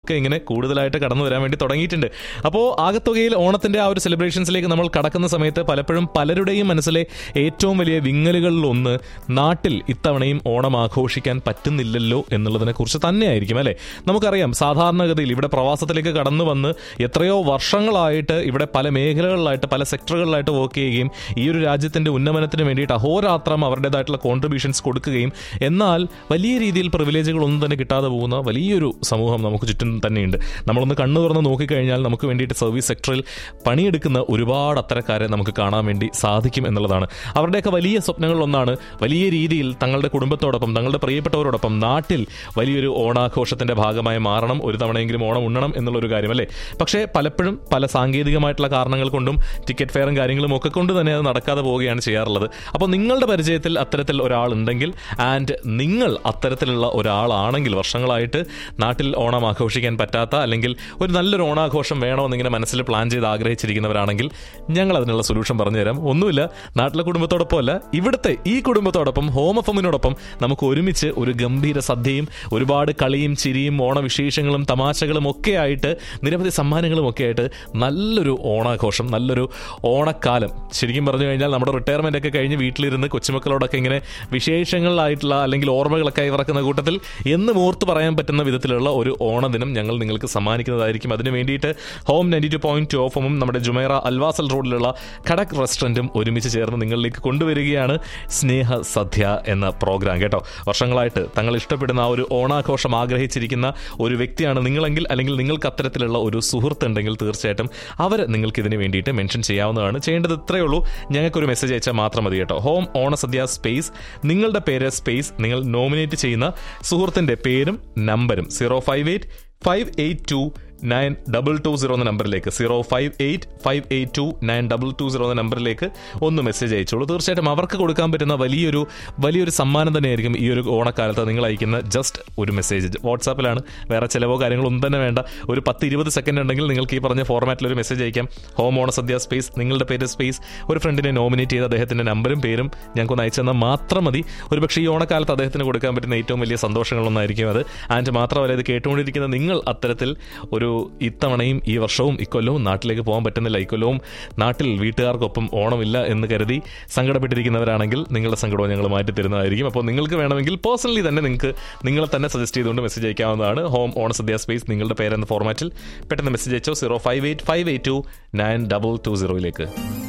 ഒക്കെ ഇങ്ങനെ കൂടുതലായിട്ട് കടന്നു വരാൻ വേണ്ടി തുടങ്ങിയിട്ടുണ്ട് അപ്പോൾ ആകത്തുകയിൽ ഓണത്തിന്റെ ആ ഒരു സെലിബ്രേഷൻസിലേക്ക് നമ്മൾ കടക്കുന്ന സമയത്ത് പലപ്പോഴും പലരുടെയും മനസ്സിലെ ഏറ്റവും വലിയ വിങ്ങലുകളിൽ ഒന്ന് നാട്ടിൽ ഇത്തവണയും ഓണം ആഘോഷിക്കാൻ പറ്റുന്നില്ലല്ലോ എന്നുള്ളതിനെ കുറിച്ച് തന്നെയായിരിക്കും അല്ലെ നമുക്കറിയാം സാധാരണഗതിയിൽ ഇവിടെ പ്രവാസത്തിലേക്ക് കടന്നു വന്ന് എത്രയോ വർഷങ്ങളായിട്ട് ഇവിടെ പല മേഖലകളിലായിട്ട് പല സെക്ടറുകളിലായിട്ട് വർക്ക് ചെയ്യുകയും ഈ ഒരു രാജ്യത്തിന്റെ ഉന്നമനത്തിന് വേണ്ടിയിട്ട് അഹോരാത്രം അവരുടേതായിട്ടുള്ള കോൺട്രിബ്യൂഷൻസ് കൊടുക്കുകയും എന്നാൽ വലിയ രീതിയിൽ പ്രിവിലേജുകൾ ഒന്നും തന്നെ കിട്ടാതെ പോകുന്ന വലിയൊരു സമൂഹം നമുക്ക് ചുറ്റും തന്നെയുണ്ട് നമ്മളൊന്ന് കണ്ണു തുറന്ന് നോക്കിക്കഴിഞ്ഞാൽ നമുക്ക് വേണ്ടിയിട്ട് സർവീസ് സെക്ടറിൽ പണിയെടുക്കുന്ന ഒരുപാട് അത്തരക്കാരെ നമുക്ക് കാണാൻ വേണ്ടി സാധിക്കും എന്നുള്ളതാണ് അവരുടെയൊക്കെ വലിയ സ്വപ്നങ്ങളിലൊന്നാണ് വലിയ രീതിയിൽ തങ്ങളുടെ കുടുംബത്തോടൊപ്പം തങ്ങളുടെ പ്രിയപ്പെട്ടവരോടൊപ്പം നാട്ടിൽ വലിയൊരു ഓണാഘോഷത്തിന്റെ ഭാഗമായി മാറണം ഒരു തവണയെങ്കിലും ഓണം ഉണ്ണണം എന്നുള്ളൊരു കാര്യം അല്ലേ പക്ഷേ പലപ്പോഴും പല സാങ്കേതികമായിട്ടുള്ള കാരണങ്ങൾ കൊണ്ടും ടിക്കറ്റ് ഫെയറും കാര്യങ്ങളും ഒക്കെ കൊണ്ട് തന്നെ അത് നടക്കാതെ പോവുകയാണ് ചെയ്യാറുള്ളത് അപ്പോൾ നിങ്ങളുടെ പരിചയത്തിൽ അത്തരത്തിൽ ഒരാളുണ്ടെങ്കിൽ ആൻഡ് നിങ്ങൾ അത്തരത്തിലുള്ള ഒരാളാണെങ്കിൽ വർഷങ്ങളായിട്ട് നാട്ടിൽ ഓണം ആഘോഷിക്കാൻ പറ്റാത്ത അല്ലെങ്കിൽ ഒരു നല്ലൊരു ഓണാഘോഷം വേണമെന്നിങ്ങനെ മനസ്സിൽ പ്ലാൻ ചെയ്ത് ആഗ്രഹിച്ചിരിക്കുന്നവരാണെങ്കിൽ ഞങ്ങൾ അതിനുള്ള സൊല്യൂഷൻ പറഞ്ഞുതരാം ഒന്നുമില്ല നാട്ടിലെ കുടുംബത്തോടൊപ്പം അല്ല ഇവിടുത്തെ ഈ കുടുംബത്തോടൊപ്പം ഹോം എഫമിനോടൊപ്പം നമുക്ക് ഒരുമിച്ച് ഒരു ഗംഭീര സദ്യയും ഒരുപാട് കളിയും ചിരിയും ഓണവിശേഷങ്ങളും തമാശകളും ഒക്കെ ആയിട്ട് നിരവധി സമ്മാനങ്ങളും ഒക്കെ ആയിട്ട് നല്ലൊരു ഓണാഘോഷം നല്ലൊരു ഓണക്കാലം ശരിക്കും പറഞ്ഞു കഴിഞ്ഞാൽ നമ്മുടെ റിട്ടയർമെന്റ് ഒക്കെ കഴിഞ്ഞ് വീട്ടിലിരുന്ന് കൊച്ചുമക്കളോടൊക്കെ ഇങ്ങനെ വിശേഷങ്ങളായിട്ടുള്ള അല്ലെങ്കിൽ ഓർമ്മകളൊക്കെ ഇറക്കുന്ന കൂട്ടത്തിൽ എന്ന് ഓർത്ത് പറയാൻ പറ്റുന്ന വിധത്തിലുള്ള ഒരു ഓണദിനം ഞങ്ങൾ നിങ്ങൾക്ക് സമ്മാനിക്കുന്നതായിരിക്കും അതിന് വേണ്ടിയിട്ട് home ninety two point two ഓഫും നമ്മുടെ ജുമൈറ അൽവാസൽ റോഡിലുള്ള ഖടക് റെസ്റ്റോറൻറ്റും ഒരുമിച്ച് ചേർന്ന് നിങ്ങളിലേക്ക് കൊണ്ടുവരികയാണ് സ്നേഹ സദ്യ എന്ന പ്രോഗ്രാം കേട്ടോ വർഷങ്ങളായിട്ട് തങ്ങൾ ഇഷ്ടപ്പെടുന്ന ആ ഒരു ഓണാഘോഷം ആഗ്രഹിച്ചിരിക്കുന്ന ഒരു വ്യക്തിയാണ് നിങ്ങളെങ്കിൽ അല്ലെങ്കിൽ നിങ്ങൾക്ക് അത്തരത്തിലുള്ള ഒരു സുഹൃത്ത് ഉണ്ടെങ്കിൽ തീർച്ചയായിട്ടും അവർ നിങ്ങൾക്ക് ഇതിന് വേണ്ടിയിട്ട് മെൻഷൻ ചെയ്യാവുന്നതാണ് ചെയ്യേണ്ടത് ഇത്രയേ ഉള്ളൂ ഞങ്ങൾക്കൊരു മെസ്സേജ് അയച്ചാൽ മാത്രം മതി കേട്ടോ ഹോം ഓണസദ്യ സ്പേസ് നിങ്ങളുടെ പേര് സ്പേസ് നിങ്ങൾ നോമിനേറ്റ് ചെയ്യുന്ന സുഹൃത്തിന്റെ പേരും നമ്പരും zero five eight five eight two nine double two zero എന്ന നമ്പറിലേക്ക് zero five eight five eight two nine double two zero എന്ന നമ്പറിലേക്ക് ഒന്ന് മെസ്സേജ് അയച്ചോളൂ തീർച്ചയായിട്ടും അവർക്ക് കൊടുക്കാൻ പറ്റുന്ന വലിയൊരു വലിയൊരു സമ്മാനം തന്നെയായിരിക്കും ഈ ഒരു ഓണക്കാലത്ത് നിങ്ങൾ അയക്കുന്ന ജസ്റ്റ് ഒരു മെസ്സേജ് വാട്സാപ്പിലാണ് വേറെ ചിലവോ കാര്യങ്ങളോ ഒന്നും തന്നെ വേണ്ട ഒരു പത്ത് ഇരുപത് സെക്കൻഡ് ഉണ്ടെങ്കിൽ നിങ്ങൾക്ക് ഈ പറഞ്ഞ ഫോർമാറ്റിൽ ഒരു മെസ്സേജ് അയക്കാം ഹോം ഓണസദ്യ സ്പേസ് നിങ്ങളുടെ പേര് സ്പേസ് ഒരു ഫ്രണ്ടിനെ നോമിനേറ്റ് ചെയ്ത് അദ്ദേഹത്തിന്റെ നമ്പറും പേരും ഞങ്ങൾക്കൊന്ന് അയച്ചു തന്നാൽ മാത്രം മതി ഒരു പക്ഷേ ഈ ഓണക്കാലത്ത് അദ്ദേഹത്തിന് കൊടുക്കാൻ പറ്റുന്ന ഏറ്റവും വലിയ സന്തോഷങ്ങളൊന്നായിരിക്കും അത് ആൻഡ് മാത്രമല്ല ഇത് കേട്ടുകൊണ്ടിരിക്കുന്ന നിങ്ങൾ അത്തരത്തിൽ ഒരു ഇത്തവണയും ഈ വർഷവും ഇക്കൊല്ലവും നാട്ടിലേക്ക് പോകാൻ പറ്റുന്നില്ല ഇക്കൊല്ലവും നാട്ടിൽ വീട്ടുകാർക്കൊപ്പം ഓണമില്ല എന്ന് കരുതി സങ്കടപ്പെട്ടിരിക്കുന്നവരാണെങ്കിൽ നിങ്ങളുടെ സങ്കടവും ഞങ്ങൾ മാറ്റി തരുന്നതായിരിക്കും അപ്പോൾ നിങ്ങൾക്ക് വേണമെങ്കിൽ പേഴ്സണലി തന്നെ നിങ്ങൾക്ക് നിങ്ങളെ തന്നെ സജസ്റ്റ് ചെയ്തുകൊണ്ട് മെസ്സേജ് അയക്കാവുന്നതാണ് ഹോം ഓണസദ്യ സ്പേസ് നിങ്ങളുടെ പേരെന്ന ഫോർമാറ്റിൽ പെട്ടെന്ന് മെസ്സേജ് അയച്ചോ zero five eight five eight two nine double two സീറോയിലേക്ക്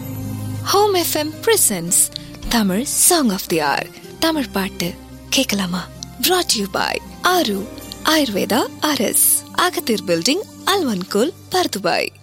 Home FM presents Tamil song of the hour Tamil பாட்டு கேட்கலாமா brought you by Aaru Ayurveda அரஸ் அகத்தீர் பில்டிங் அல்வன்கோல் பர்துபாய்